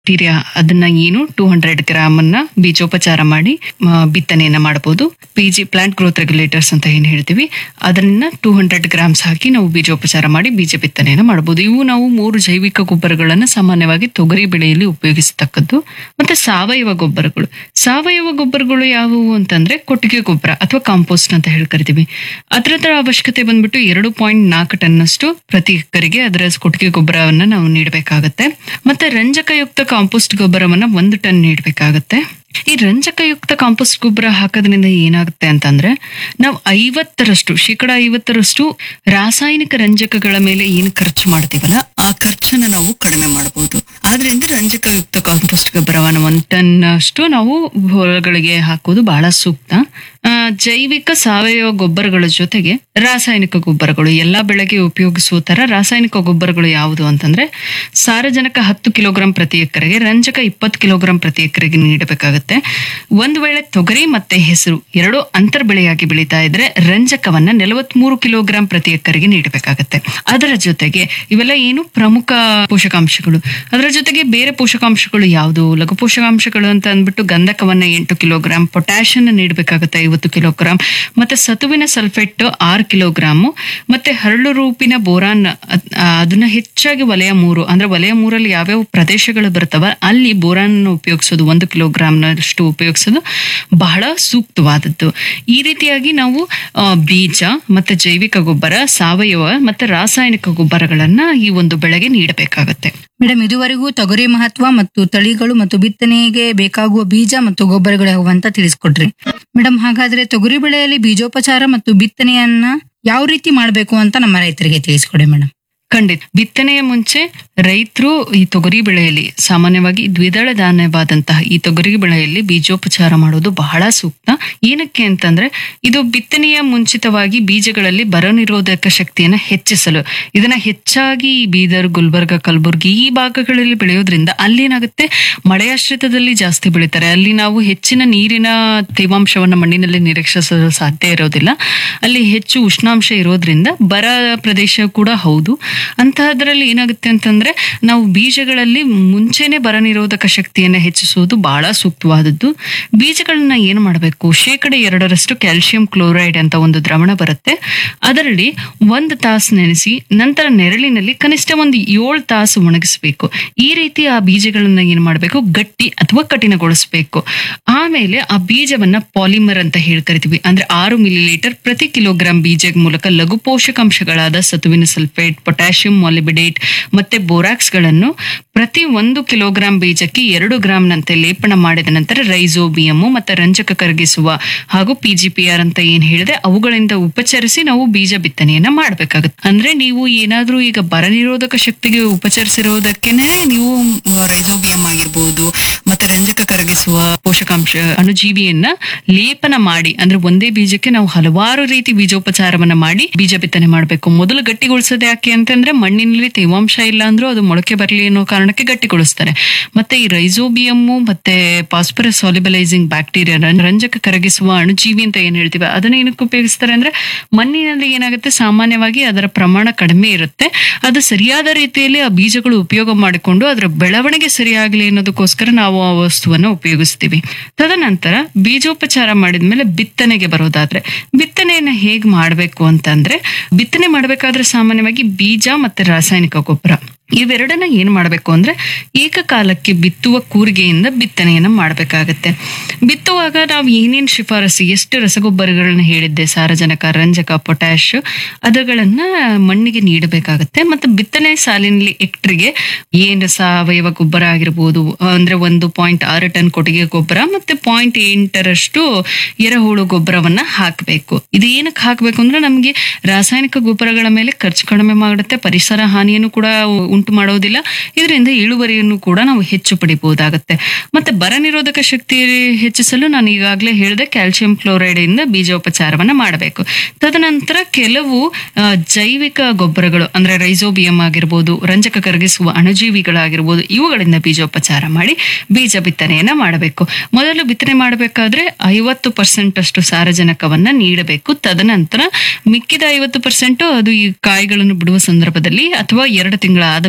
bacteria ಅದನ್ನ ಏನು two hundred gram ಅನ್ನ ಬೀಜೋಪಚಾರ ಮಾಡಿ ಆ, ಬಿತ್ತನೆಯನ್ನ ಮಾಡಬಹುದು P G plant growth regulators ಅಂತ ಏನ್ ಹೇಳ್ತೀವಿ ಅದನ್ನ ಟೂ ಹಂಡ್ರೆಡ್ ಗ್ರಾಮ್ಸ್ ಹಾಕಿ ನಾವು ಬೀಜೋಪಚಾರ ಮಾಡಿ ಬೀಜ ಬಿತ್ತನೆಯನ್ನ ಮಾಡಬಹುದು ಇವು ನಾವು ಮೂರು ಜೈವಿಕ ಗೊಬ್ಬರಗಳನ್ನ ಸಾಮಾನ್ಯವಾಗಿ ತೊಗರಿ ಬೆಳೆಯಲ್ಲಿ ಉಪಯೋಗಿಸತಕ್ಕದ್ದು ಮತ್ತೆ ಸಾವಯವ ಗೊಬ್ಬರಗಳು ಸಾವಯವ ಗೊಬ್ಬರಗಳು ಯಾವುವು ಅಂತಂದ್ರೆ ಕೊಟ್ಟಿಗೆ ಗೊಬ್ಬರ ಅಥವಾ ಕಾಂಪೋಸ್ಟ್ ಅಂತ ಹೇಳಿ ಕರಿತೀವಿ ಅದರ ಅವಶ್ಯಕತೆ ಬಂದ್ಬಿಟ್ಟು ಎರಡು ಪಾಯಿಂಟ್ ನಾಲ್ಕು ಟನ್ನಷ್ಟು ಪ್ರತಿ ಎಕರೆಗೆ ಅದರ ಕೊಟ್ಟಿಗೆ ಗೊಬ್ಬರವನ್ನ ನಾವು ನೀಡಬೇಕಾಗತ್ತೆ ಮತ್ತೆ ರಂಜಕಯುಕ್ತ ಕಾಂಪೋಸ್ಟ್ ಗೊಬ್ಬರವನ್ನ ಒಂದು ಟನ್ ನೀಡಬೇಕಾಗತ್ತೆ ಈ ರಂಜಕಯುಕ್ತ ಕಾಂಪೋಸ್ಟ್ ಗೊಬ್ಬರ ಹಾಕೋದ್ರಿಂದ ಏನಾಗುತ್ತೆ ಅಂತಂದ್ರೆ ನಾವು ಐವತ್ತರಷ್ಟು ಶೇಕಡ ಐವತ್ತರಷ್ಟು ರಾಸಾಯನಿಕ ರಂಜಕಗಳ ಮೇಲೆ ಏನು ಖರ್ಚು ಮಾಡ್ತೀವಲ್ಲ ಆ ಖರ್ಚನ್ನ ನಾವು ಕಡಿಮೆ ಮಾಡಬಹುದು ಆದ್ರಿಂದ ರಂಜಕಯುಕ್ತ ಕಾಂಪೋಸ್ಟ್ ಗೊಬ್ಬರವನ್ನ ಒಂದ್ ಟನ್ ಅಷ್ಟು ನಾವು ಹೊಲಗಳಿಗೆ ಹಾಕೋದು ಬಹಳ ಸೂಕ್ತ ಆ, ಜೈವಿಕ ಸಾವಯವ ಗೊಬ್ಬರಗಳ ಜೊತೆಗೆ ರಾಸಾಯನಿಕ ಗೊಬ್ಬರಗಳು ಎಲ್ಲಾ ಬೆಳೆಗೆ ಉಪಯೋಗಿಸುವ ತರ ರಾಸಾಯನಿಕ ಗೊಬ್ಬರಗಳು ಯಾವುದು ಅಂತಂದ್ರೆ ಸಾರಜನಕ ಹತ್ತು ಕಿಲೋಗ್ರಾಂ ಪ್ರತಿ ಎಕರೆಗೆ ರಂಜಕ ಇಪ್ಪತ್ತು ಕಿಲೋಗ್ರಾಂ ಪ್ರತಿ ಎಕರೆಗೆ ನೀಡಬೇಕಾಗುತ್ತೆ ಒಂದು ವೇಳೆ ತೊಗರಿ ಮತ್ತೆ ಹೆಸರು ಎರಡು ಅಂತರ್ ಬೆಳೆಯಾಗಿ ಬೆಳೀತಾ ಇದ್ರೆ ರಂಜಕವನ್ನ ನಲವತ್ಮೂರು ಕಿಲೋಗ್ರಾಂ ಪ್ರತಿ ಎಕರೆಗೆ ನೀಡಬೇಕಾಗುತ್ತೆ ಅದರ ಜೊತೆಗೆ ಇವೆಲ್ಲ ಏನು ಪ್ರಮುಖ ಪೋಷಕಾಂಶಗಳು ಅದರ ಜೊತೆಗೆ ಬೇರೆ ಪೋಷಕಾಂಶಗಳು ಯಾವುದು ಲಘು ಪೋಷಕಾಂಶಗಳು ಅಂತ ಅಂದ್ಬಿಟ್ಟು ಗಂಧಕವನ್ನ ಎಂಟು ಕಿಲೋಗ್ರಾಂ ಪೊಟ್ಯಾಷಿಯನ್ ನೀಡಬೇಕಾಗುತ್ತೆ ಐವತ್ತು ಕಿಲೋಗ್ರಾಂ ಮತ್ತೆ ಸತುವಿನ ಸಲ್ಫೇಟ್ ಆರು ಕಿಲೋಗ್ರಾಮು ಮತ್ತೆ ಹರಳು ರೂಪಿನ ಬೋರಾನ್ ಅದ್- ಆ, ಅದನ್ನ ಹೆಚ್ಚಾಗಿ ವಲಯ ಮೂರು ಅಂದ್ರೆ ವಲಯ ಮೂರಲ್ಲಿ ಯಾವ್ಯಾವ ಪ್ರದೇಶಗಳು ಬರ್ತವ ಅಲ್ಲಿ ಬೋರಾನ್ ಉಪಯೋಗಿಸೋದು ಒಂದು ಕಿಲೋಗ್ರಾಂನಷ್ಟು ಉಪಯೋಗಿಸೋದು ಬಹಳ ಸೂಕ್ತವಾದದ್ದು ಈ ರೀತಿಯಾಗಿ ನಾವು ಆ, ಬೀಜ ಮತ್ತೆ ಜೈವಿಕ ಗೊಬ್ಬರ ಸಾವಯವ ಮತ್ತೆ ರಾಸಾಯನಿಕ ಗೊಬ್ಬರಗಳನ್ನ ಈ ಒಂದು ಬೆಳೆಗೆ ನೀಡಬೇಕಾಗತ್ತೆ ಮೇಡಮ್ ಇದುವರೆಗೂ ತೊಗರಿ ಮಹತ್ವ ಮತ್ತು ತಳಿಗಳು ಮತ್ತು ಬಿತ್ತನೆಗೆ ಬೇಕಾಗುವ ಬೀಜ ಮತ್ತು ಗೊಬ್ಬರಗಳು ಯಾವುವು ಅಂತ ತಿಳಿಸ್ಕೊಟ್ರಿ ಮೇಡಮ್ ಹಾಗಾದ್ರೆ ತೊಗರಿ ಬೆಳೆಯಲ್ಲಿ ಬೀಜೋಪಚಾರ ಮತ್ತು ಬಿತ್ತನೆಯನ್ನ ಯಾವ ರೀತಿ ಮಾಡಬೇಕು ಅಂತ ನಮ್ಮ ರೈತರಿಗೆ ತಿಳಿಸ್ಕೊಡಿ ಮೇಡಮ್ ಖಂಡಿತ ಬಿತ್ತನೆಯ ಮುಂಚೆ ರೈತರು ಈ ತೊಗರಿ ಬೆಳೆಯಲ್ಲಿ ಸಾಮಾನ್ಯವಾಗಿ ದ್ವಿದಳ ಧಾನ್ಯವಾದಂತಹ ಈ ತೊಗರಿ ಬೆಳೆಯಲ್ಲಿ ಬೀಜೋಪಚಾರ ಮಾಡೋದು ಬಹಳ ಸೂಕ್ತ ಏನಕ್ಕೆ ಅಂತಂದ್ರೆ ಇದು ಬಿತ್ತನೆಯ ಮುಂಚಿತವಾಗಿ ಬೀಜಗಳಲ್ಲಿ ಬರ ನಿರೋಧಕ ಶಕ್ತಿಯನ್ನ ಹೆಚ್ಚಿಸಲು ಇದನ್ನ ಹೆಚ್ಚಾಗಿ ಈ ಬೀದರ್ ಗುಲ್ಬರ್ಗ ಕಲಬುರ್ಗಿ ಈ ಭಾಗಗಳಲ್ಲಿ ಬೆಳೆಯೋದ್ರಿಂದ ಅಲ್ಲೇನಾಗುತ್ತೆ ಮಳೆಯಾಶ್ರಿತದಲ್ಲಿ ಜಾಸ್ತಿ ಬೆಳೀತಾರೆ ಅಲ್ಲಿ ನಾವು ಹೆಚ್ಚಿನ ನೀರಿನ ತೇವಾಂಶವನ್ನ ಮಣ್ಣಿನಲ್ಲಿ ನಿರೀಕ್ಷಿಸಲು ಸಾಧ್ಯ ಇರೋದಿಲ್ಲ ಅಲ್ಲಿ ಹೆಚ್ಚು ಉಷ್ಣಾಂಶ ಇರೋದ್ರಿಂದ ಬರ ಪ್ರದೇಶ ಕೂಡ ಹೌದು ಅಂತಹದ್ರಲ್ಲಿ ಏನಾಗುತ್ತೆ ಅಂತಂದ್ರೆ ನಾವು ಬೀಜಗಳಲ್ಲಿ ಮುಂಚೆನೆ ಬರ ನಿರೋಧಕ ಶಕ್ತಿಯನ್ನ ಹೆಚ್ಚಿಸುವುದು ಬಹಳ ಸೂಕ್ತವಾದದ್ದು ಬೀಜಗಳನ್ನ ಏನು ಮಾಡಬೇಕು ಶೇಕಡ ಎರಡರಷ್ಟು ಕ್ಯಾಲ್ಸಿಯಂ ಕ್ಲೋರೈಡ್ ಅಂತ ಒಂದು ದ್ರವಣ ಬರುತ್ತೆ ಅದರಲ್ಲಿ ಒಂದು ತಾಸು ನೆನೆಸಿ ನಂತರ ನೆರಳಿನಲ್ಲಿ ಕನಿಷ್ಠ ಒಂದು ಏಳು ತಾಸು ಒಣಗಿಸಬೇಕು ಈ ರೀತಿ ಆ ಬೀಜಗಳನ್ನ ಏನ್ ಮಾಡಬೇಕು ಗಟ್ಟಿ ಅಥವಾ ಕಠಿಣಗೊಳಿಸಬೇಕು ಆಮೇಲೆ ಆ ಬೀಜವನ್ನ ಪಾಲಿಮರ್ ಅಂತ ಹೇಳಿ ಕರಿತೀವಿ ಅಂದ್ರೆ ಆರು ಮಿಲಿ ಲೀಟರ್ ಪ್ರತಿ ಕಿಲೋಗ್ರಾಂ ಬೀಜ ಮೂಲಕ ಲಘು ಪೋಷಕಾಂಶಗಳಾದ ಸತುವಿನ ಸಲ್ಫೇಟ್ ಪೊಟ್ಯಾಷಿಯಂ ಮಾಲಿಬಿಡೇಟ್ ಮತ್ತೆ ಬೋರಾಕ್ಸ್ ಗಳನ್ನು ಪ್ರತಿ ಒಂದು ಕಿಲೋಗ್ರಾಂ ಬೀಜಕ್ಕೆ ಎರಡು ಗ್ರಾಂನಂತೆ ಲೇಪನ ಮಾಡಿದ ನಂತರ ರೈಸೋಬಿಯಂ ಮತ್ತೆ ರಂಜಕ ಕರಗಿಸುವ ಹಾಗೂ ಪಿಜಿಪಿಆರ್ ಅಂತ ಏನ್ ಹೇಳಿದೆ ಅವುಗಳಿಂದ ಉಪಚರಿಸಿ ನಾವು ಬೀಜ ಬಿತ್ತನೆಯನ್ನ ಮಾಡ್ಬೇಕಾಗುತ್ತೆ ಅಂದ್ರೆ ನೀವು ಏನಾದ್ರೂ ಈಗ ಬರ ನಿರೋಧಕ ಶಕ್ತಿಗೆ ಉಪಚರಿಸಿರೋದಕ್ಕೇನೆ ನೀವು ರೈಸೋಬಿಯಂ ಆಗಿರ್ಬೋದು ಮತ್ತೆ ರಂಜಕ ಕರಗಿಸುವ ಪೋಷಕಾಂಶ ಅಣುಜೀವಿಯನ್ನ ಲೇಪನ ಮಾಡಿ ಅಂದ್ರೆ ಒಂದೇ ಬೀಜಕ್ಕೆ ನಾವು ಹಲವಾರು ರೀತಿ ಬೀಜೋಪಚಾರವನ್ನ ಮಾಡಿ ಬೀಜ ಬಿತ್ತನೆ ಮಾಡಬೇಕು ಮೊದಲು ಗಟ್ಟಿಗೊಳಿಸೋದು ಯಾಕೆ ಅಂತಂದ್ರೆ ಮಣ್ಣಿನಲ್ಲಿ ತೇವಾಂಶ ಇಲ್ಲ ಅಂದ್ರೂ ಅದು ಮೊಳಕೆ ಬರಲಿ ಅನ್ನೋ ಕಾರಣಕ್ಕೆ ಗಟ್ಟಿಗೊಳಿಸ್ತಾರೆ ಮತ್ತೆ ಈ ರೈಸೋಬಿಯಮ್ಮು ಮತ್ತೆ ಪಾಸ್ಪರಸ್ ಸಾಲಿಬಲೈಸಿಂಗ್ ಬ್ಯಾಕ್ಟೀರಿಯಾ ರಂಜಕ ಕರಗಿಸುವ ಅಣುಜೀವಿ ಅಂತ ಏನ್ ಹೇಳ್ತೀವಿ ಅದನ್ನ ಏನಕ್ಕೆ ಉಪಯೋಗಿಸ್ತಾರೆ ಅಂದ್ರೆ ಮಣ್ಣಿನಲ್ಲಿ ಏನಾಗುತ್ತೆ ಸಾಮಾನ್ಯವಾಗಿ ಅದರ ಪ್ರಮಾಣ ಕಡಿಮೆ ಇರುತ್ತೆ ಅದು ಸರಿಯಾದ ರೀತಿಯಲ್ಲಿ ಆ ಬೀಜಗಳು ಉಪಯೋಗ ಮಾಡಿಕೊಂಡು ಅದರ ಬೆಳವಣಿಗೆ ಸರಿಯಾಗಲಿ ಅನ್ನೋದಕ್ಕೋಸ್ಕರ ನಾವು ಆ ವಸ್ತುವನ್ನ ಉಪಯೋಗಿಸ್ತೀವಿ ತದನಂತರ ಬೀಜೋಪಚಾರ ಮಾಡಿದ್ಮೇಲೆ ಬಿತ್ತನೆಗೆ ಬರೋದಾದ್ರೆ ಬಿತ್ತನೆಯನ್ನ ಹೇಗ್ ಮಾಡ್ಬೇಕು ಅಂತಂದ್ರೆ ಬಿತ್ತನೆ ಮಾಡ್ಬೇಕಾದ್ರೆ ಸಾಮಾನ್ಯವಾಗಿ ಬೀಜ ಮತ್ತೆ ರಾಸಾಯನಿಕ ಗೊಬ್ಬರ ಇವೆರಡನ್ನ ಏನ್ ಮಾಡ್ಬೇಕು ಅಂದ್ರೆ ಏಕಕಾಲಕ್ಕೆ ಬಿತ್ತುವ ಕೂರಿಗೆಯಿಂದ ಬಿತ್ತನೆಯನ್ನ ಮಾಡ್ಬೇಕಾಗತ್ತೆ ಬಿತ್ತುವಾಗ ನಾವು ಏನೇನ್ ಶಿಫಾರಸು ಎಷ್ಟು ರಸಗೊಬ್ಬರಗಳನ್ನ ಹೇಳಿದ್ದೆ ಸಾರಜನಕ ರಂಜಕ ಪೊಟ್ಯಾಶ್ ಅದಗಳನ್ನ ಮಣ್ಣಿಗೆ ನೀಡಬೇಕಾಗತ್ತೆ ಮತ್ತೆ ಬಿತ್ತನೆ ಸಾಲಿನಲ್ಲಿ ಎಕ್ಟ್ರಿಗೆ ಏನು ಸಾವಯವ ಗೊಬ್ಬರ ಆಗಿರ್ಬೋದು ಅಂದ್ರೆ ಒಂದು ಪಾಯಿಂಟ್ ಆರು ಟನ್ ಕೊಟ್ಟಿಗೆ ಗೊಬ್ಬರ ಮತ್ತೆ ಪಾಯಿಂಟ್ ಎಂಟರಷ್ಟು ಎರೆಹುಳು ಗೊಬ್ಬರವನ್ನ ಹಾಕಬೇಕು ಇದು ಏನಕ್ಕೆ ಹಾಕಬೇಕು ಅಂದ್ರೆ ನಮಗೆ ರಾಸಾಯನಿಕ ಗೊಬ್ಬರಗಳ ಮೇಲೆ ಖರ್ಚು ಕಡಿಮೆ ಮಾಡುತ್ತೆ ಪರಿಸರ ಹಾನಿಯನ್ನು ಕೂಡ ಉಂಟು ಮಾಡೋದಿಲ್ಲ ಇದರಿಂದ ಇಳುವರಿಯನ್ನು ಕೂಡ ನಾವು ಹೆಚ್ಚು ಪಡಿಬಹುದಾಗತ್ತೆ ಮತ್ತೆ ಬರ ನಿರೋಧಕ ಶಕ್ತಿ ಹೆಚ್ಚಿಸಲು ನಾನು ಈಗಾಗಲೇ ಹೇಳಿದೆ ಕ್ಯಾಲ್ಸಿಯಂ ಕ್ಲೋರೈಡ್ ಇಂದ ಬೀಜೋಪಚಾರವನ್ನ ಮಾಡಬೇಕು ತದನಂತರ ಕೆಲವು ಆ, ಜೈವಿಕ ಗೊಬ್ಬರಗಳು ಅಂದ್ರೆ ರೈಸೋಬಿಯಂ ಆಗಿರ್ಬೋದು ರಂಜಕ ಕರಗಿಸುವ ಅಣುಜೀವಿಗಳಾಗಿರ್ಬೋದು ಇವುಗಳಿಂದ ಬೀಜೋಪಚಾರ ಮಾಡಿ ಬೀಜ ಬಿತ್ತನೆಯನ್ನ ಮಾಡಬೇಕು ಮೊದಲು ಬಿತ್ತನೆ ಮಾಡಬೇಕಾದ್ರೆ ಐವತ್ತು ಪರ್ಸೆಂಟ್ ಅಷ್ಟು ಸಾರಜನಕವನ್ನ ನೀಡಬೇಕು ತದನಂತರ ಮಿಕ್ಕಿದ ಐವತ್ತು ಪರ್ಸೆಂಟ್ ಅದು ಈ ಕಾಯಿಗಳನ್ನು ಬಿಡುವ ಸಂದರ್ಭದಲ್ಲಿ ಅಥವಾ ಎರಡು ತಿಂಗಳ ಆದ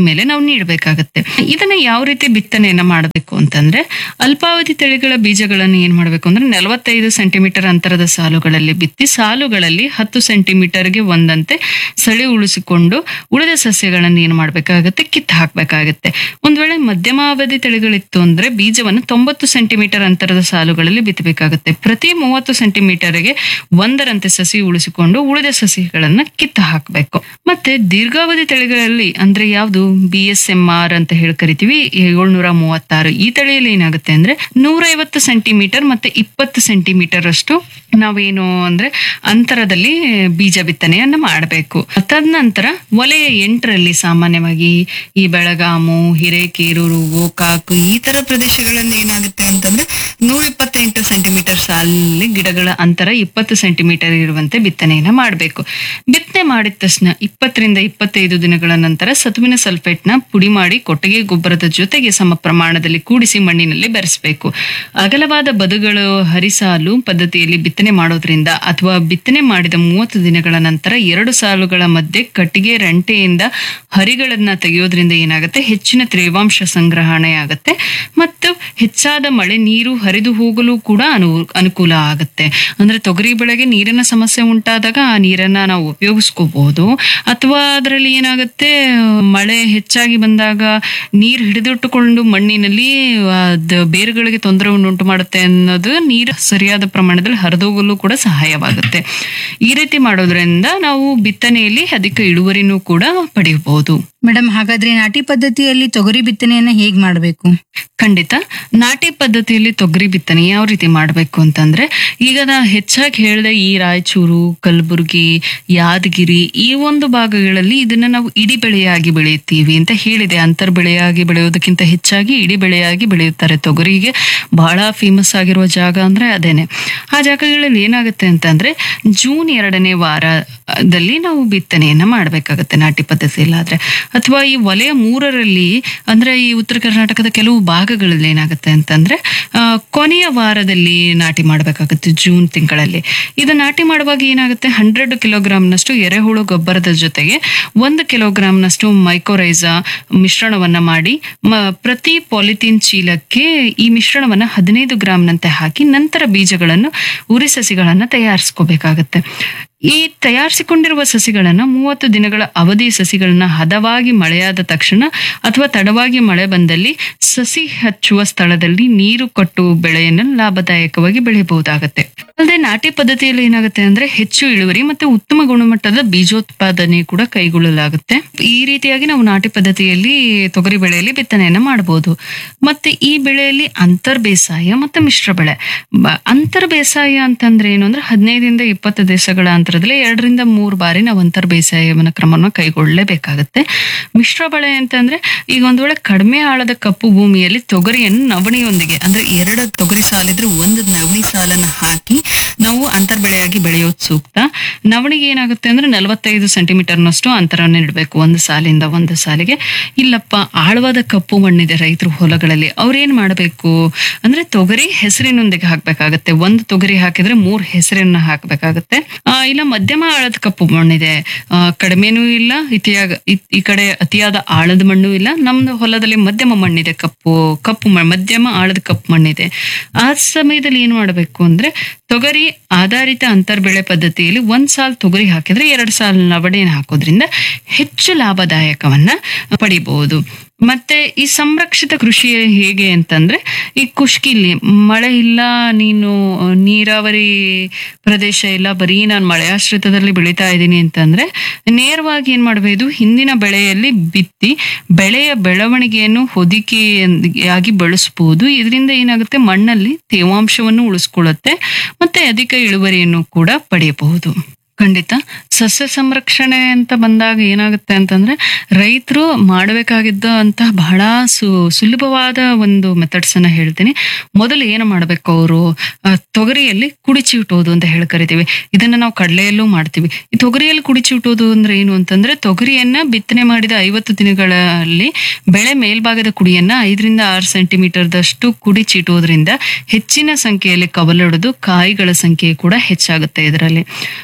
ಮೇಲೆ ನಾವು ನೀಡಬೇಕಾಗತ್ತೆ ಇದನ್ನ ಯಾವ ರೀತಿ ಬಿತ್ತನೆಯನ್ನ ಮಾಡಬೇಕು ಅಂತಂದ್ರೆ ಅಲ್ಪಾವಧಿ ತಳಿಗಳ ಬೀಜಗಳನ್ನು ಏನ್ ಮಾಡಬೇಕು ಅಂದ್ರೆ ನಲವತ್ತೈದು ಸೆಂಟಿಮೀಟರ್ ಅಂತರದ ಸಾಲುಗಳಲ್ಲಿ ಬಿತ್ತಿ ಸಾಲುಗಳಲ್ಲಿ ಹತ್ತು ಸೆಂಟಿಮೀಟರ್ಗೆ ಒಂದಂತೆ ಸಳಿ ಉಳಿಸಿಕೊಂಡು ಉಳಿದ ಸಸ್ಯಗಳನ್ನು ಏನ್ ಮಾಡ್ಬೇಕಾಗತ್ತೆ ಕಿತ್ತು ಹಾಕ್ಬೇಕಾಗತ್ತೆ ಒಂದ್ ವೇಳೆ ಮಧ್ಯಮಾವಧಿ ತಳಿಗಳಿತ್ತು ಅಂದ್ರೆ ಬೀಜವನ್ನು ತೊಂಬತ್ತು ಸೆಂಟಿಮೀಟರ್ ಅಂತರದ ಸಾಲುಗಳಲ್ಲಿ ಬಿತ್ತಬೇಕಾಗುತ್ತೆ ಪ್ರತಿ ಮೂವತ್ತು ಸೆಂಟಿಮೀಟರ್ಗೆ ಒಂದರಂತೆ ಸಸಿ ಉಳಿಸಿಕೊಂಡು ಉಳಿದ ಸಸಿಗಳನ್ನ ಕಿತ್ತು ಹಾಕಬೇಕು ಮತ್ತೆ ದೀರ್ಘಾವಧಿ ತಳಿಗಳಲ್ಲಿ ಅಂದ್ರೆ ಯಾವುದು ಬಿ ಎಸ್ ಎಂ ಆರ್ ಅಂತ ಹೇಳಿ ಕರಿತೀವಿ ಏಳ್ನೂರ ಮೂವತ್ತಾರು ಈ ತಳಿಯಲ್ಲಿ ಏನಾಗುತ್ತೆ ಅಂದ್ರೆ ನೂರೈವತ್ತು ಸೆಂಟಿಮೀಟರ್ ಮತ್ತೆ ಇಪ್ಪತ್ತು ಸೆಂಟಿಮೀಟರ್ ಅಷ್ಟು ನಾವೇನು ಅಂದ್ರೆ ಅಂತರದಲ್ಲಿ ಬೀಜ ಬಿತ್ತನೆಯನ್ನ ಮಾಡಬೇಕು ತದನಂತರ ವಲಯ ಎಂಟರಲ್ಲಿ ಸಾಮಾನ್ಯವಾಗಿ ಈ ಬೆಳಗಾಮು ಹಿರೇಕೇರೂರು ಗೋಕಾಕ್ ಈ ತರ ಪ್ರದೇಶಗಳಲ್ಲಿ ಏನಾಗುತ್ತೆ ಅಂತಂದ್ರೆ ನೂರ ಇಪ್ಪತ್ತೆಂಟು ಸೆಂಟಿಮೀಟರ್ ಸಾಲಿನಲ್ಲಿ ಗಿಡಗಳ ಅಂತರ ಇಪ್ಪತ್ತು ಸೆಂಟಿಮೀಟರ್ ಇರುವಂತೆ ಬಿತ್ತನೆಯನ್ನ ಮಾಡಬೇಕು ಬಿತ್ತನೆ ಮಾಡಿದ ತಕ್ಷಣ ಇಪ್ಪತ್ತರಿಂದ ಇಪ್ಪತ್ತೈದು ದಿನಗಳ ನಂತರ ಸತುವಿನ ಸಲ್ಫೇಟ್ನ ಪುಡಿ ಮಾಡಿ ಕೊಟ್ಟಿಗೆ ಗೊಬ್ಬರದ ಜೊತೆಗೆ ಸಮ ಪ್ರಮಾಣದಲ್ಲಿ ಕೂಡಿಸಿ ಮಣ್ಣಿನಲ್ಲಿ ಬೆರೆಸಬೇಕು ಅಗಲವಾದ ಬದುಗಳು ಹರಿಸಾಲು ಪದ್ಧತಿಯಲ್ಲಿ ಬಿತ್ತನೆ ಮಾಡೋದ್ರಿಂದ ಅಥವಾ ಬಿತ್ತನೆ ಮಾಡಿದ ಮೂವತ್ತು ದಿನಗಳ ನಂತರ ಎರಡು ಸಾಲುಗಳ ಮಧ್ಯೆ ಕಟ್ಟಿಗೆ ರಂಟೆಯಿಂದ ಹರಿಗಳನ್ನ ತೆಗೆಯೋದ್ರಿಂದ ಏನಾಗುತ್ತೆ ಹೆಚ್ಚಿನ ತೇವಾಂಶ ಸಂಗ್ರಹಣೆ ಆಗುತ್ತೆ ಮತ್ತು ಹೆಚ್ಚಾದ ಮಳೆ ನೀರು ಹರಿದು ಹೋಗಲು ಕೂಡ ಅನು ಅನುಕೂಲ ಆಗುತ್ತೆ ಅಂದ್ರೆ ತೊಗರಿ ಬೆಳೆಗೆ ನೀರಿನ ಸಮಸ್ಯೆ ಉಂಟಾದಾಗ ಆ ನೀರನ್ನ ನಾವು ಉಪಯೋಗಿಸ್ಕೋಬಹುದು ಅಥವಾ ಅದರಲ್ಲಿ ಏನಾಗುತ್ತೆ ಮಳೆ ಹೆಚ್ಚಾಗಿ ಬಂದಾಗ ನೀರು ಹಿಡಿದಿಟ್ಟುಕೊಂಡು ಮಣ್ಣಿನಲ್ಲಿ ಅದ್ ಬೇರುಗಳಿಗೆ ತೊಂದರೆಯನ್ನು ಉಂಟು ಮಾಡುತ್ತೆ ಅನ್ನೋದು ನೀರು ಸರಿಯಾದ ಪ್ರಮಾಣದಲ್ಲಿ ಹರಿದೋಗಲು ಕೂಡ ಸಹಾಯವಾಗುತ್ತೆ ಈ ರೀತಿ ಮಾಡೋದ್ರಿಂದ ನಾವು ಬಿತ್ತನೆಯಲ್ಲಿ ಅಧಿಕ ಇಳುವರಿನೂ ಕೂಡ ಪಡೆಯಬಹುದು ಮೇಡಮ್ ಹಾಗಾದ್ರೆ ನಾಟಿ ಪದ್ಧತಿಯಲ್ಲಿ ತೊಗರಿ ಬಿತ್ತನೆಯನ್ನ ಹೇಗ್ ಮಾಡಬೇಕು ಖಂಡಿತ ನಾಟಿ ಪದ್ಧತಿಯಲ್ಲಿ ತೊಗರಿ ಬಿತ್ತನೆ ಯಾವ ರೀತಿ ಮಾಡಬೇಕು ಅಂತಂದ್ರೆ ಈಗ ನಾ ಹೆಚ್ಚಾಗಿ ಹೇಳಿದೆ ಈ ರಾಯಚೂರು ಕಲಬುರಗಿ ಯಾದಗಿರಿ ಈ ಒಂದು ಭಾಗಗಳಲ್ಲಿ ಇದನ್ನ ನಾವು ಇಡಿ ಬೆಳೆಯಾಗಿ ಬೆಳೆಯುತ್ತೀವಿ ಅಂತ ಹೇಳಿದೆ ಅಂತರ್ ಬೆಳೆಯಾಗಿ ಬೆಳೆಯೋದಕ್ಕಿಂತ ಹೆಚ್ಚಾಗಿ ಇಡಿ ಬೆಳೆಯಾಗಿ ಬೆಳೆಯುತ್ತಾರೆ ತೊಗರಿಗೆ ಬಹಳ ಫೇಮಸ್ ಆಗಿರುವ ಜಾಗ ಅಂದ್ರೆ ಅದೇನೆ ಆ ಜಾಗಗಳಲ್ಲಿ ಏನಾಗುತ್ತೆ ಅಂತಂದ್ರೆ ಜೂನ್ ಎರಡನೇ ವಾರದಲ್ಲಿ ನಾವು ಬಿತ್ತನೆಯನ್ನ ಮಾಡಬೇಕಾಗತ್ತೆ ನಾಟಿ ಪದ್ಧತಿಯಲ್ಲಿ ಆದ್ರೆ ಅಥವಾ ಈ ವಲಯ ಮೂರರಲ್ಲಿ ಅಂದ್ರೆ ಈ ಉತ್ತರ ಕರ್ನಾಟಕದ ಕೆಲವು ಭಾಗಗಳಲ್ಲಿ ಏನಾಗುತ್ತೆ ಅಂತಂದ್ರೆ ಆ, ಕೊನೆಯ ವಾರದಲ್ಲಿ ನಾಟಿ ಮಾಡಬೇಕಾಗುತ್ತೆ ಜೂನ್ ತಿಂಗಳಲ್ಲಿ ಇದು ನಾಟಿ ಮಾಡುವಾಗ ಏನಾಗುತ್ತೆ ಹಂಡ್ರೆಡ್ ಕಿಲೋಗ್ರಾಮ್ನಷ್ಟು ಎರೆಹುಳು ಗೊಬ್ಬರದ ಜೊತೆಗೆ ಒಂದು ಕಿಲೋಗ್ರಾಮ್ನಷ್ಟು ಮೈಕೋರೈಸಾ ಮಿಶ್ರಣವನ್ನ ಮಾಡಿ ಮ- ಪ್ರತಿ ಪಾಲಿಥೀನ್ ಚೀಲಕ್ಕೆ ಈ ಮಿಶ್ರಣವನ್ನ ಹದಿನೈದು ಗ್ರಾಮ್ನಂತೆ ಹಾಕಿ ನಂತರ ಬೀಜಗಳನ್ನು ಉರಿ ಸಸಿಗಳನ್ನ ತಯಾರಿಸ್ಕೋಬೇಕಾಗತ್ತೆ ಈ ತಯಾರಿಸಿಕೊಂಡಿರುವ ಸಸಿಗಳನ್ನ ಮೂವತ್ತು ದಿನಗಳ ಅವಧಿ ಸಸಿಗಳನ್ನ ಹದವಾಗಿ ಮಳೆಯಾದ ತಕ್ಷಣ ಅಥವಾ ತಡವಾಗಿ ಮಳೆ ಬಂದಲ್ಲಿ ಸಸಿ ಹಚ್ಚುವ ಸ್ಥಳದಲ್ಲಿ ನೀರು ಕೊಟ್ಟು ಬೆಳೆಯನ್ನು ಲಾಭದಾಯಕವಾಗಿ ಬೆಳೆಯಬಹುದಾಗತ್ತೆ ಅಲ್ಲದೆ ನಾಟಿ ಪದ್ಧತಿಯಲ್ಲಿ ಏನಾಗುತ್ತೆ ಅಂದ್ರೆ ಹೆಚ್ಚು ಇಳುವರಿ ಮತ್ತೆ ಉತ್ತಮ ಗುಣಮಟ್ಟದ ಬೀಜೋತ್ಪಾದನೆ ಕೂಡ ಕೈಗೊಳ್ಳಲಾಗುತ್ತೆ ಈ ರೀತಿಯಾಗಿ ನಾವು ನಾಟಿ ಪದ್ಧತಿಯಲ್ಲಿ ತೊಗರಿ ಬೆಳೆಯಲ್ಲಿ ಬಿತ್ತನೆಯನ್ನ ಮಾಡಬಹುದು ಮತ್ತೆ ಈ ಬೆಳೆಯಲ್ಲಿ ಅಂತರ್ ಬೇಸಾಯ ಮತ್ತೆ ಮಿಶ್ರ ಬೆಳೆ ಬ- ಅಂತರ್ ಬೇಸಾಯ ಅಂತಂದ್ರೆ ಏನು ಅಂದ್ರೆ ಹದಿನೈದರಿಂದ ಇಪ್ಪತ್ತು ದಿವಸಗಳ ಅಂತರದಲ್ಲಿ ಎರಡರಿಂದ ಮೂರು ಬಾರಿ ನಾವು ಅಂತರ್ ಬೇಸಾಯವನ್ನ ಕ್ರಮವನ್ನು ಕೈಗೊಳ್ಳಲೇಬೇಕಾಗುತ್ತೆ ಮಿಶ್ರ ಬೆಳೆ ಅಂತಂದ್ರೆ ಈಗ ಒಂದ್ ವೇಳೆ ಕಡಿಮೆ ಆಳದ ಕಪ್ಪು ಭೂಮಿಯಲ್ಲಿ ತೊಗರಿಯನ್ನು ನವಣಿಯೊಂದಿಗೆ ಅಂದ್ರೆ ಎರಡು ತೊಗರಿ ಸಾಲಿದ್ರೆ ಒಂದು ನವಣಿ ಸಾಲನ್ನ ಹಾಕಿ ನಾವು ಅಂತರ್ ಬೆಳೆಯಾಗಿ ಬೆಳೆಯೋದು ಸೂಕ್ತ ನವಣಿಗೆ ಏನಾಗುತ್ತೆ ಅಂದ್ರೆ ನಲವತ್ತೈದು ಸೆಂಟಿಮೀಟರ್ನಷ್ಟು ಅಂತರವನ್ನು ಇಡಬೇಕು ಒಂದು ಸಾಲಿಂದ ಒಂದು ಸಾಲಿಗೆ ಇಲ್ಲಪ್ಪ ಆಳವಾದ ಕಪ್ಪು ಮಣ್ಣಿದೆ ರೈತರ ಹೊಲಗಳಲ್ಲಿ ಅವ್ರೇನ್ ಮಾಡಬೇಕು ಅಂದ್ರೆ ತೊಗರಿ ಹೆಸರಿನೊಂದಿಗೆ ಹಾಕ್ಬೇಕಾಗತ್ತೆ ಒಂದು ತೊಗರಿ ಹಾಕಿದ್ರೆ ಮೂರ್ ಹೆಸರನ್ನ ಹಾಕ್ಬೇಕಾಗತ್ತೆ ಆ, ಇಲ್ಲ ಮಧ್ಯಮ ಆಳದ ಕಪ್ಪು ಮಣ್ಣಿದೆ ಆ, ಕಡಿಮೆನೂ ಇಲ್ಲ ಇತಿಯಾಗ ಇ- ಈ ಕಡೆ ಅತಿಯಾದ ಆಳದ ಮಣ್ಣು ಇಲ್ಲ ನಮ್ದು ಹೊಲದಲ್ಲಿ ಮಧ್ಯಮ ಮಣ್ಣಿದೆ ಕಪ್ಪು ಕಪ್ಪು ಮಣ್ಣು ಮಧ್ಯಮ ಆಳದ ಕಪ್ಪು ಮಣ್ಣಿದೆ ಆ ಸಮಯದಲ್ಲಿ ಏನ್ ಮಾಡಬೇಕು ಅಂದ್ರೆ ತೊಗರಿ ಆಧಾರಿತ ಅಂತರ್ ಬೆಳೆ ಪದ್ಧತಿಯಲ್ಲಿ ಒಂದ್ ಸಾಲ್ ತೊಗರಿ ಹಾಕಿದ್ರೆ ಎರಡ್ ಸಾಲ್ ನವಣೆನ ಹಾಕೋದ್ರಿಂದ ಹೆಚ್ಚು ಲಾಭದಾಯಕವನ್ನ ಪಡಿಬಹುದು ಮತ್ತೆ ಈ ಸಂರಕ್ಷಿತ ಕೃಷಿ ಹೇಗೆ ಅಂತಂದ್ರೆ ಈ ಕುಷ್ಕಿಲಿ ಮಳೆ ಇಲ್ಲ ನೀನು ನೀರಾವರಿ ಪ್ರದೇಶ ಇಲ್ಲ ಬರೀ ನಾನು ಮಳೆಯಾಶ್ರಿತದಲ್ಲಿ ಬೆಳೀತಾ ಇದ್ದೀನಿ ಅಂತಂದ್ರೆ ನೇರವಾಗಿ ಏನ್ ಮಾಡಬಹುದು ಹಿಂದಿನ ಬೆಳೆಯಲ್ಲಿ ಬಿತ್ತಿ ಬೆಳೆಯ ಬೆಳವಣಿಗೆಯನ್ನು ಹೊದಿಕೆಯಾಗಿ ಬೆಳೆಸಬಹುದು ಇದರಿಂದ ಏನಾಗುತ್ತೆ ಮಣ್ಣಲ್ಲಿ ತೇವಾಂಶವನ್ನು ಉಳಿಸ್ಕೊಳ್ಳುತ್ತೆ ಮತ್ತೆ ಅಧಿಕ ಇಳುವರಿಯನ್ನು ಕೂಡ ಪಡೆಯಬಹುದು ಖಂಡಿತ ಸಸ್ಯ ಸಂರಕ್ಷಣೆ ಅಂತ ಬಂದಾಗ ಏನಾಗುತ್ತೆ ಅಂತಂದ್ರೆ ರೈತರು ಮಾಡಬೇಕಾಗಿದ್ದ ಅಂತ ಬಹಳ ಸು ಸುಲಭವಾದ ಒಂದು ಮೆಥಡ್ಸ್ ಅನ್ನ ಹೇಳ್ತೀನಿ ಮೊದಲು ಏನು ಮಾಡಬೇಕು ಅವರು ತೊಗರಿಯಲ್ಲಿ ಕುಡಿಚಿಟೋದು ಅಂತ ಹೇಳಿ ಕರಿತೀವಿ ಇದನ್ನ ನಾವು ಕಡಲೆಯಲ್ಲೂ ಮಾಡ್ತೀವಿ ಈ ತೊಗರಿಯಲ್ಲಿ ಕುಡಿಚಿಟೋದು ಅಂದ್ರೆ ಏನು ಅಂತಂದ್ರೆ ತೊಗರಿಯನ್ನ ಬಿತ್ತನೆ ಮಾಡಿದ ಐವತ್ತು ದಿನಗಳಲ್ಲಿ ಬೆಳೆ ಮೇಲ್ಭಾಗದ ಕುಡಿಯನ್ನ ಐದರಿಂದ ಆರು ಸೆಂಟಿಮೀಟರ್ದಷ್ಟು ಕುಡಿ ಚೀಟೋದ್ರಿಂದ ಹೆಚ್ಚಿನ ಸಂಖ್ಯೆಯಲ್ಲಿ ಕವಲೊಡೆದು ಕಾಯಿಗಳ ಸಂಖ್ಯೆ ಕೂಡ ಹೆಚ್ಚಾಗುತ್ತೆ ಇದರಲ್ಲಿ ಮತ್ತೆ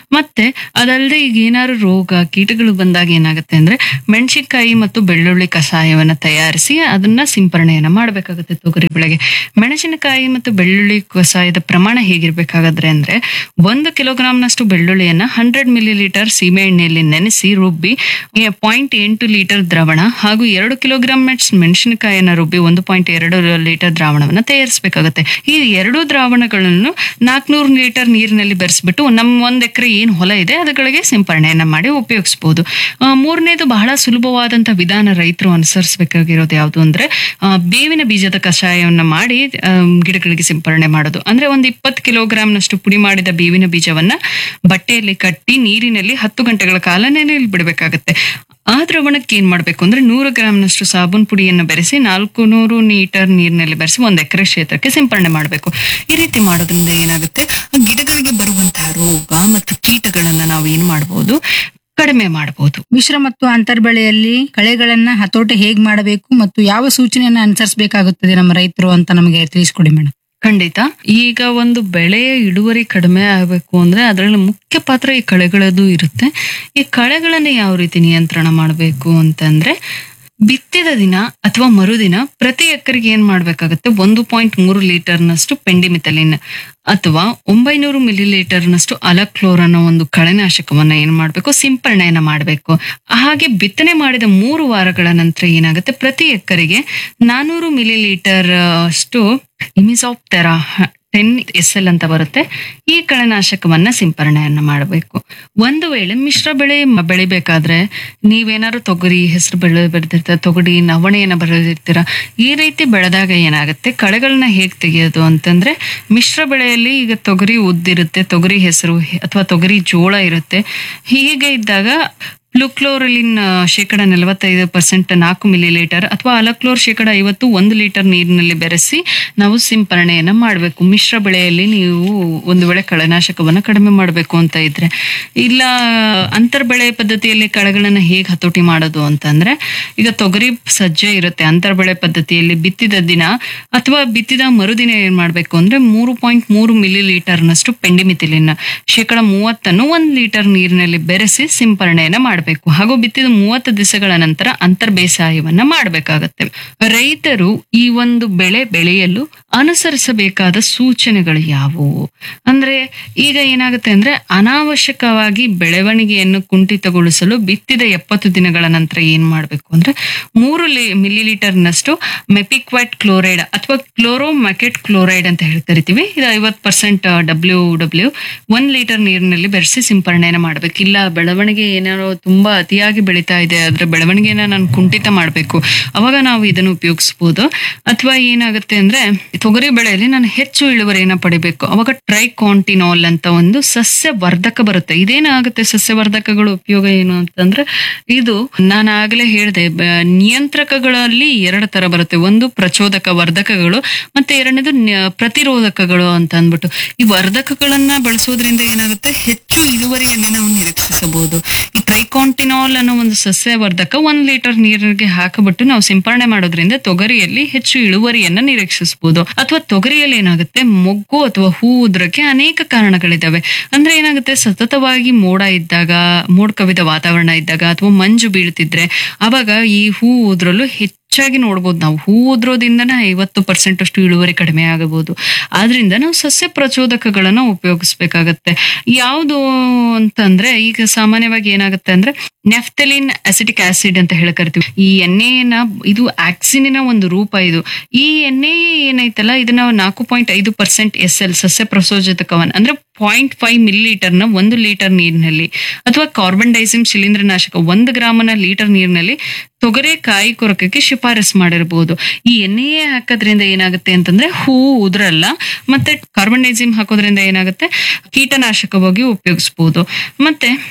ಅದಲ್ಲದೆ ಈಗ ಏನಾದ್ರು ರೋಗ ಕೀಟಗಳು ಬಂದಾಗ ಏನಾಗುತ್ತೆ ಅಂದ್ರೆ ಮೆಣಸಿನಕಾಯಿ ಮತ್ತು ಬೆಳ್ಳುಳ್ಳಿ ಕಷಾಯವನ್ನ ತಯಾರಿಸಿ ಅದನ್ನ ಸಿಂಪರಣೆಯನ್ನ ಮಾಡಬೇಕಾಗುತ್ತೆ ತೊಗರಿ ಬೆಳೆಗೆ ಮೆಣಸಿನಕಾಯಿ ಮತ್ತು ಬೆಳ್ಳುಳ್ಳಿ ಕಷಾಯದ ಪ್ರಮಾಣ ಹೇಗಿರ್ಬೇಕಾಗದ್ರೆ ಅಂದ್ರೆ ಒಂದು ಕಿಲೋಗ್ರಾಂನಷ್ಟು ಬೆಳ್ಳುಳ್ಳಿಯನ್ನ ಹಂಡ್ರೆಡ್ ಮಿಲಿ ಲೀಟರ್ ಸೀಮೆ ಎಣ್ಣೆಯಲ್ಲಿ ನೆನೆಸಿ ರುಬ್ಬಿ ಪಾಯಿಂಟ್ ಎಂಟು ಲೀಟರ್ ದ್ರಾವಣ ಹಾಗೂ ಎರಡು ಕಿಲೋಗ್ರಾಂ ಮೆಣಸಿನಕಾಯಿಯನ್ನ ರುಬ್ಬಿ ಒಂದು ಪಾಯಿಂಟ್ ಎರಡು ಲೀಟರ್ ದ್ರಾವಣವನ್ನ ತಯಾರಿಸಬೇಕಾಗುತ್ತೆ ಈ ಎರಡು ದ್ರಾವಣಗಳನ್ನು ನಾಲ್ಕುನೂರು ಲೀಟರ್ ನೀರಿನಲ್ಲಿ ಬೆರೆಸ್ಬಿಟ್ಟು ನಮ್ಮ ಒಂದ್ ಎಕರೆ ಏನ್ ಹೊಲ ಇದೆ ಅದಗಳಿಗೆ ಸಿಂಪರಣೆಯನ್ನ ಮಾಡಿ ಉಪಯೋಗಿಸಬಹುದು ಮೂರನೇದು ಬಹಳ ಸುಲಭವಾದಂತ ವಿಧಾನ ರೈತರು ಅನುಸರಿಸಬೇಕಾಗಿರೋದು ಯಾವುದು ಅಂದ್ರೆ ಆ, ಬೇವಿನ ಬೀಜದ ಕಷಾಯವನ್ನ ಮಾಡಿ ಆ, ಗಿಡಗಳಿಗೆ ಸಿಂಪರಣೆ ಮಾಡೋದು ಅಂದ್ರೆ ಒಂದು ಇಪ್ಪತ್ತು ಕಿಲೋಗ್ರಾಂನಷ್ಟು ಪುಡಿ ಮಾಡಿದ ಬೇವಿನ ಬೀಜವನ್ನ ಬಟ್ಟೆಯಲ್ಲಿ ಕಟ್ಟಿ ನೀರಿನಲ್ಲಿ ಹತ್ತು ಗಂಟೆಗಳ ಕಾಲ ನೆನೆಯಲ್ಲಿ ಬಿಡಬೇಕಾಗತ್ತೆ ಆ ದ್ರವಣಕ್ಕೆ ಏನ್ ಮಾಡ್ಬೇಕು ಅಂದ್ರೆ ನೂರು ಗ್ರಾಂನಷ್ಟು ಸಾಬೂನ್ ಪುಡಿಯನ್ನು ಬೆರೆಸಿ ನಾಲ್ಕು ನೂರು ಲೀಟರ್ ನೀರಿನಲ್ಲಿ ಬೆರೆಸಿ ಒಂದ್ ಎಕರೆ ಕ್ಷೇತ್ರಕ್ಕೆ ಸಿಂಪರಣೆ ಮಾಡಬೇಕು ಈ ರೀತಿ ಮಾಡೋದ್ರಿಂದ ಏನಾಗುತ್ತೆ ಗಿಡಗಳಿಗೆ ಬರುವಂತಹ ರೋಗ ಮತ್ತು ಕೀಟಗಳನ್ನ ನಾವು ಏನ್ ಮಾಡಬಹುದು ಕಡಿಮೆ ಮಾಡಬಹುದು ಮಿಶ್ರ ಮತ್ತು ಅಂತರ್ ಬೆಳೆಯಲ್ಲಿ ಕಳೆಗಳನ್ನ ಹತೋಟಿ ಹೇಗ್ ಮಾಡಬೇಕು ಮತ್ತು ಯಾವ ಸೂಚನೆಯನ್ನ ಅನುಸರಿಸಬೇಕಾಗುತ್ತದೆ ನಮ್ಮ ರೈತರು ಅಂತ ನಮಗೆ ತಿಳಿಸ್ಕೊಡಿ ಮೇಡಮ್ ಖಂಡಿತ ಈಗ ಒಂದು ಬೆಳೆಯ ಇಳುವರಿ ಕಡಿಮೆ ಆಗಬೇಕು ಅಂದ್ರೆ ಅದರಲ್ಲಿ ಮುಖ್ಯ ಪಾತ್ರ ಈ ಕಳೆಗಳದ್ದು ಇರುತ್ತೆ ಈ ಕಳೆಗಳನ್ನ ಯಾವ ರೀತಿ ನಿಯಂತ್ರಣ ಮಾಡಬೇಕು ಅಂತಂದ್ರೆ ಬಿತ್ತಿದ ದಿನ ಅಥವಾ ಮರುದಿನ ಪ್ರತಿ ಎಕರೆಗೆ ಏನ್ ಮಾಡ್ಬೇಕಾಗತ್ತೆ ಒಂದು ಪಾಯಿಂಟ್ ಮೂರು ಲೀಟರ್ನಷ್ಟು ಪೆಂಡಿಮಿಥಲಿನ್ ಅಥವಾ ಒಂಬೈನೂರು ಮಿಲಿ ಲೀಟರ್ನಷ್ಟು ಅಲಕ್ಲೋರ್ ಅನ್ನೋ ಒಂದು ಕಳೆನಾಶಕವನ್ನ ಏನ್ ಮಾಡ್ಬೇಕು ಸಿಂಪರಣೆಯನ್ನ ಮಾಡಬೇಕು ಹಾಗೆ ಬಿತ್ತನೆ ಮಾಡಿದ ಮೂರು ವಾರಗಳ ನಂತರ ಏನಾಗುತ್ತೆ ಪ್ರತಿ ಎಕರೆಗೆ ನಾನೂರು ಮಿಲಿ ಲೀಟರ್ ಅಷ್ಟು ಇಮಿಸಾಪ್ ತೆರಾ ಟೆನ್ ಎಸ್ ಎಲ್ ಅಂತ ಬರುತ್ತೆ ಈ ಕಳೆನಾಶಕವನ್ನ ಸಿಂಪರಣೆಯನ್ನ ಮಾಡಬೇಕು ಒಂದು ವೇಳೆ ಮಿಶ್ರ ಬೆಳೆ ಮ- ಬೆಳಿಬೇಕಾದ್ರೆ ನೀವೇನಾದ್ರು ತೊಗರಿ ಹೆಸರು ಬೆಳೆ ಬೆಳೆದಿರ್ತೀರ ತೊಗರಿ ನವಣೆಯನ್ನ ಬೆಳೆದಿರ್ತೀರ ಈ ರೀತಿ ಬೆಳೆದಾಗ ಏನಾಗುತ್ತೆ ಕಳೆಗಳನ್ನ ಹೇಗ್ ತೆಗೆಯೋದು ಅಂತಂದ್ರೆ ಮಿಶ್ರ ಬೆಳೆಯಲ್ಲಿ ಈಗ ತೊಗರಿ ಉದ್ದಿರುತ್ತೆ ತೊಗರಿ ಹೆಸರು ಅಥವಾ ತೊಗರಿ ಜೋಳ ಇರುತ್ತೆ ಹೀಗೆ ಇದ್ದಾಗ ಪ್ಲುಕ್ಲೋರಲಿನ್ ಶೇಕಡ ನಲವತ್ತೈದು ಪರ್ಸೆಂಟ್ ನಾಲ್ಕು ಮಿಲಿ ಲೀಟರ್ ಅಥವಾ ಅಲಕ್ಲೋರ್ ಶೇಕಡ ಐವತ್ತು ಒಂದು ಲೀಟರ್ ನೀರಿನಲ್ಲಿ ಬೆರೆಸಿ ನಾವು ಸಿಂಪರಣೆಯನ್ನ ಮಾಡಬೇಕು ಮಿಶ್ರ ಬೆಳೆಯಲ್ಲಿ ನೀವು ಒಂದು ವೇಳೆ ಕಳೆನಾಶಕವನ್ನ ಕಡಿಮೆ ಮಾಡಬೇಕು ಅಂತ ಇದ್ರೆ ಇಲ್ಲ ಅಂತರ್ ಬೆಳೆ ಪದ್ಧತಿಯಲ್ಲಿ ಕಳೆಗಳನ್ನ ಹೇಗೆ ಹತೋಟಿ ಮಾಡೋದು ಅಂತಂದ್ರೆ ಈಗ ತೊಗರಿ ಸಜ್ಜೆ ಇರುತ್ತೆ ಅಂತರ್ ಬೆಳೆ ಪದ್ಧತಿಯಲ್ಲಿ ಬಿತ್ತಿದ ದಿನ ಅಥವಾ ಬಿತ್ತಿದ ಮರುದಿನ ಏನ್ ಮಾಡ್ಬೇಕು ಅಂದ್ರೆ ಮೂರು ಪಾಯಿಂಟ್ ಮೂರು ಮಿಲಿ ಲೀಟರ್ನಷ್ಟು ಪೆಂಡಿಮಿಥಿಲಿನ್ ಶೇಕಡ ಮೂವತ್ತನ್ನು ಒಂದ್ ಲೀಟರ್ ನೀರಿನಲ್ಲಿ ಬೆರೆಸಿ ಸಿಂಪರಣೆಯನ್ನ ಮಾಡಬೇಕು ಹಾಗೂ ಬಿತ್ತಿದ ಮೂವತ್ತು ದಿವಸಗಳ ನಂತರ ಅಂತರ್ ಬೇಸಾಯವನ್ನ ಮಾಡಬೇಕಾಗತ್ತೆ ರೈತರು ಈ ಒಂದು ಬೆಳೆ ಬೆಳೆಯಲು ಅನುಸರಿಸಬೇಕಾದ ಸೂಚನೆಗಳು ಯಾವುವು ಅಂದ್ರೆ ಈಗ ಏನಾಗುತ್ತೆ ಅಂದ್ರೆ ಅನಾವಶ್ಯಕವಾಗಿ ಬೆಳವಣಿಗೆಯನ್ನು ಕುಂಠಿತಗೊಳಿಸಲು ಬಿತ್ತಿದ ಎಪ್ಪತ್ತು ದಿನಗಳ ನಂತರ ಏನ್ ಮಾಡ್ಬೇಕು ಅಂದ್ರೆ ಮೂರು ಮಿಲಿ ಲೀಟರ್ನಷ್ಟು ಮೆಪಿಕ್ವೈಟ್ ಕ್ಲೋರೈಡ್ ಅಥವಾ ಕ್ಲೋರೋಮ್ಯಾಕೆಟ್ ಕ್ಲೋರೈಡ್ ಅಂತ ಹೇಳಿ ಕರಿತೀವಿ ಇದು ಐವತ್ತು ಪರ್ಸೆಂಟ್ ಡಬ್ಲ್ಯೂ ಡಬ್ಲ್ಯೂ ಒಂದ್ ಲೀಟರ್ ನೀರಿನಲ್ಲಿ ಬೆರೆಸಿ ಸಿಂಪರಣೆಯನ್ನ ಮಾಡ್ಬೇಕು ಇಲ್ಲ ಬೆಳವಣಿಗೆ ಏನಾರೋ ತುಂಬಾ ಅತಿಯಾಗಿ ಬೆಳೀತಾ ಇದೆ ಅದ್ರ ಬೆಳವಣಿಗೆನ ನಾನು ಕುಂಠಿತ ಮಾಡ್ಬೇಕು ಅವಾಗ ನಾವು ಇದನ್ನು ಉಪಯೋಗಿಸಬಹುದು ಅಥವಾ ಏನಾಗುತ್ತೆ ಅಂದ್ರೆ ತೊಗರಿ ಬೆಳೆಯಲ್ಲಿ ನಾನು ಹೆಚ್ಚು ಇಳುವರಿಯನ್ನ ಪಡಿಬೇಕು ಅವಾಗ ಟ್ರೈಕಾಂಟಿನಾಲ್ ಅಂತ ಒಂದು ಸಸ್ಯ ವರ್ಧಕ ಬರುತ್ತೆ ಇದೇನಾಗುತ್ತೆ ಸಸ್ಯ ವರ್ಧಕಗಳ ಉಪಯೋಗ ಏನು ಅಂತಂದ್ರೆ ಇದು ನಾನು ಆಗಲೇ ಹೇಳಿದೆ ನಿಯಂತ್ರಕಗಳಲ್ಲಿ ಎರಡು ತರ ಬರುತ್ತೆ ಒಂದು ಪ್ರಚೋದಕ ವರ್ಧಕಗಳು ಮತ್ತೆ ಎರಡನೇದು ನ್ಯ- ಪ್ರತಿರೋಧಕಗಳು ಅಂತ ಅಂದ್ಬಿಟ್ಟು ಈ ವರ್ಧಕಗಳನ್ನ ಬಳಸೋದ್ರಿಂದ ಏನಾಗುತ್ತೆ ಹೆಚ್ಚು ಇಳುವರಿಯನ್ನು ನಾವು ನಿರೀಕ್ಷಿಸಬಹುದು ಈ ಟ್ರೈಕಾಂಟಿನಾಲ್ ಅನ್ನೋ ಒಂದು ಸಸ್ಯ ವರ್ಧಕ ಒಂದ್ ಲೀಟರ್ ನೀರಿಗೆ ಹಾಕಿಬಿಟ್ಟು ನಾವು ಸಿಂಪರಣೆ ಮಾಡೋದ್ರಿಂದ ತೊಗರಿಯಲ್ಲಿ ಹೆಚ್ಚು ಇಳುವರಿಯನ್ನ ನಿರೀಕ್ಷಿಸಬಹುದು ಅಥವಾ ತೊಗರಿಯಲ್ಲಿ ಏನಾಗುತ್ತೆ ಮೊಗ್ಗು ಅಥವಾ ಹೂ ಉದ್ರಕ್ಕೆ ಅನೇಕ ಕಾರಣಗಳಿದಾವೆ ಅಂದ್ರೆ ಏನಾಗುತ್ತೆ ಸತತವಾಗಿ ಮೋಡ ಇದ್ದಾಗ ಮೋಡ ಕವಿದ ವಾತಾವರಣ ಇದ್ದಾಗ ಅಥವಾ ಮಂಜು ಬೀಳ್ತಿದ್ರೆ ಅವಾಗ ಈ ಹೂ ಉದ್ರಲು ಹೆಚ್ಚಾಗಿ ನೋಡ್ಬೋದು ನಾವು ಹೂ ಉದ್ರೋದಿಂದನೇ ಐವತ್ತು ಪರ್ಸೆಂಟ್ ಅಷ್ಟು ಇಳುವರಿ ಕಡಿಮೆ ಆಗಬಹುದು ಆದ್ರಿಂದ ನಾವು ಸಸ್ಯ ಪ್ರಚೋದಕಗಳನ್ನ ಉಪಯೋಗಿಸ್ಬೇಕಾಗತ್ತೆ ಯಾವುದು ಅಂತಂದ್ರೆ ಈಗ ಸಾಮಾನ್ಯವಾಗಿ ಏನಾಗುತ್ತೆ ಅಂದ್ರೆ ನೆಫ್ತಲಿನ್ ಅಸಿಟಿಕ್ ಆಸಿಡ್ ಅಂತ ಹೇಳಿ ಕರಿತೀವಿ ಈ ಎಣ್ಣೆಯನ್ನ ಇದು ಆಕ್ಸಿನಿನ ಒಂದು ರೂಪ ಇದು ಈ ಎಣ್ಣೆ ಏನೈತಲ್ಲ ಇದನ್ನ ನಾಲ್ಕು ಪಾಯಿಂಟ್ ಐದು ಪರ್ಸೆಂಟ್ ಎಸ್ ಎಲ್ ಸಸ್ಯ ಪ್ರಚೋದಕವನ್ನ ಅಂದ್ರೆ ಪಾಯಿಂಟ್ ಫೈವ್ ಮಿಲಿ ಲೀಟರ್ನ ಒಂದು ಲೀಟರ್ ನೀರಿನಲ್ಲಿ ಅಥವಾ ಕಾರ್ಬನ್ ಡೈಸಿಮ್ ಶಿಲೀಂಧ್ರನಾಶಕ ಒಂದು ಗ್ರಾಮನ ಲೀಟರ್ ನೀರಿನಲ್ಲಿ ತೊಗರೆ ಕಾಯಿ ಕೊರಕಕ್ಕೆ ಶಿಫಾರಸ್ ಮಾಡಿರಬಹುದು ಈ ಎಣ್ಣೆಯೇ ಹಾಕೋದ್ರಿಂದ ಏನಾಗುತ್ತೆ ಅಂತಂದ್ರೆ ಹೂ ಉದುರಲ್ಲ ಮತ್ತೆ ಕಾರ್ಬನ್ ಡೈಸಿಮ್ ಹಾಕೋದ್ರಿಂದ ಏನಾಗುತ್ತೆ ಕೀಟನಾಶಕವಾಗಿ ಉಪಯೋಗಿಸಬಹುದು ಮತ್ತೆ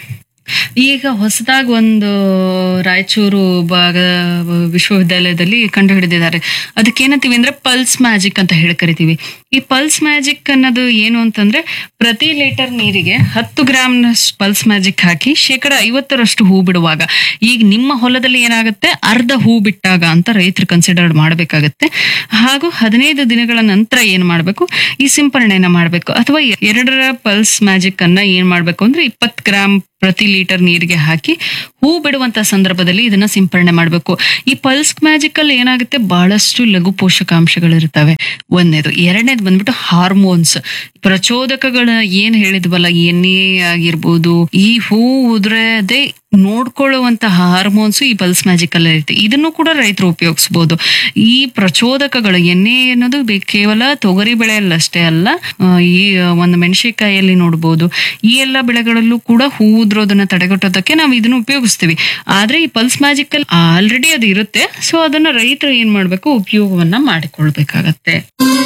ಈಗ ಹೊಸದಾಗಿ ಒಂದು ರಾಯಚೂರು ಭಾಗ ವಿಶ್ವವಿದ್ಯಾಲಯದಲ್ಲಿ ಕಂಡು ಹಿಡಿದಿದ್ದಾರೆ ಅದಕ್ಕೆ ಏನಂತೀವಿ ಅಂದ್ರೆ ಪಲ್ಸ್ ಮ್ಯಾಜಿಕ್ ಅಂತ ಹೇಳಿ ಕರಿತೀವಿ ಈ ಪಲ್ಸ್ ಮ್ಯಾಜಿಕ್ ಅನ್ನೋದು ಏನು ಅಂತಂದ್ರೆ ಪ್ರತಿ ಲೀಟರ್ ನೀರಿಗೆ ಹತ್ತು ಗ್ರಾಮ್ ಪಲ್ಸ್ ಮ್ಯಾಜಿಕ್ ಹಾಕಿ ಶೇಕಡ ಐವತ್ತರಷ್ಟು ಹೂ ಬಿಡುವಾಗ ಈಗ ನಿಮ್ಮ ಹೊಲದಲ್ಲಿ ಏನಾಗುತ್ತೆ ಅರ್ಧ ಹೂ ಬಿಟ್ಟಾಗ ಅಂತ ರೈತರು ಕನ್ಸಿಡರ್ ಮಾಡಬೇಕಾಗತ್ತೆ ಹಾಗೂ ಹದಿನೈದು ದಿನಗಳ ನಂತರ ಏನ್ ಮಾಡಬೇಕು ಈ ಸಿಂಪರಣೆಯನ್ನ ಮಾಡಬೇಕು ಅಥವಾ ಎರಡರ ಪಲ್ಸ್ ಮ್ಯಾಜಿಕ್ ಅನ್ನ ಏನ್ ಮಾಡಬೇಕು ಅಂದ್ರೆ ಇಪ್ಪತ್ತು ಗ್ರಾಮ್ ಪ್ರತಿ ಲೀಟರ್ ನೀರಿಗೆ ಹಾಕಿ ಹೂ ಬಿಡುವಂತ ಸಂದರ್ಭದಲ್ಲಿ ಇದನ್ನ ಸಿಂಪರಣೆ ಮಾಡಬೇಕು ಈ ಪಲ್ಸ್ ಮ್ಯಾಜಿಕ್ ಅಲ್ಲಿ ಏನಾಗುತ್ತೆ ಬಹಳಷ್ಟು ಲಘು ಪೋಷಕಾಂಶಗಳು ಇರ್ತವೆ ಒಂದನೇದು ಎರಡನೇದು ಬಂದ್ಬಿಟ್ಟು ಹಾರ್ಮೋನ್ಸ್ ಪ್ರಚೋದಕಗಳ ಏನ್ ಹೇಳಿದ್ವಲ್ಲ ಎಣ್ಣೆ ಆಗಿರ್ಬೋದು ಈ ಹೂ ಉದುರದೆ ನೋಡ್ಕೊಳ್ಳುವಂತಹ ಹಾರ್ಮೋನ್ಸ್ ಈ ಪಲ್ಸ್ ಮ್ಯಾಜಿಕ್ ಅಲ್ಲಿ ಇರುತ್ತೆ ಇದನ್ನು ಕೂಡ ರೈತರು ಉಪಯೋಗಿಸಬಹುದು ಈ ಪ್ರಚೋದಕಗಳು ಎಣ್ಣೆ ಅನ್ನೋದು ಬೆ- ಕೇವಲ ತೊಗರಿ ಬೆಳೆಯಲ್ಲಷ್ಟೇ ಅಲ್ಲ ಆ, ಈ ಒಂದು ಮೆಣಸಿನಕಾಯಿಯಲ್ಲಿ ನೋಡ್ಬೋದು ಈ ಎಲ್ಲ ಬೆಳೆಗಳಲ್ಲೂ ಕೂಡ ಹೂ ಉದ್ರೋದನ್ನ ತಡೆಗಟ್ಟೋದಕ್ಕೆ ನಾವು ಇದನ್ನು ಉಪಯೋಗಿಸ್ತೀವಿ ಆದ್ರೆ ಈ ಪಲ್ಸ್ ಮ್ಯಾಜಿಕ್ ಅಲ್ಲಿ ಆಲ್ರೆಡಿ ಅದು ಇರುತ್ತೆ ಸೊ ಅದನ್ನ ರೈತರು ಏನ್ ಮಾಡ್ಬೇಕು ಉಪಯೋಗವನ್ನ ಮಾಡಿಕೊಳ್ಬೇಕಾಗತ್ತೆ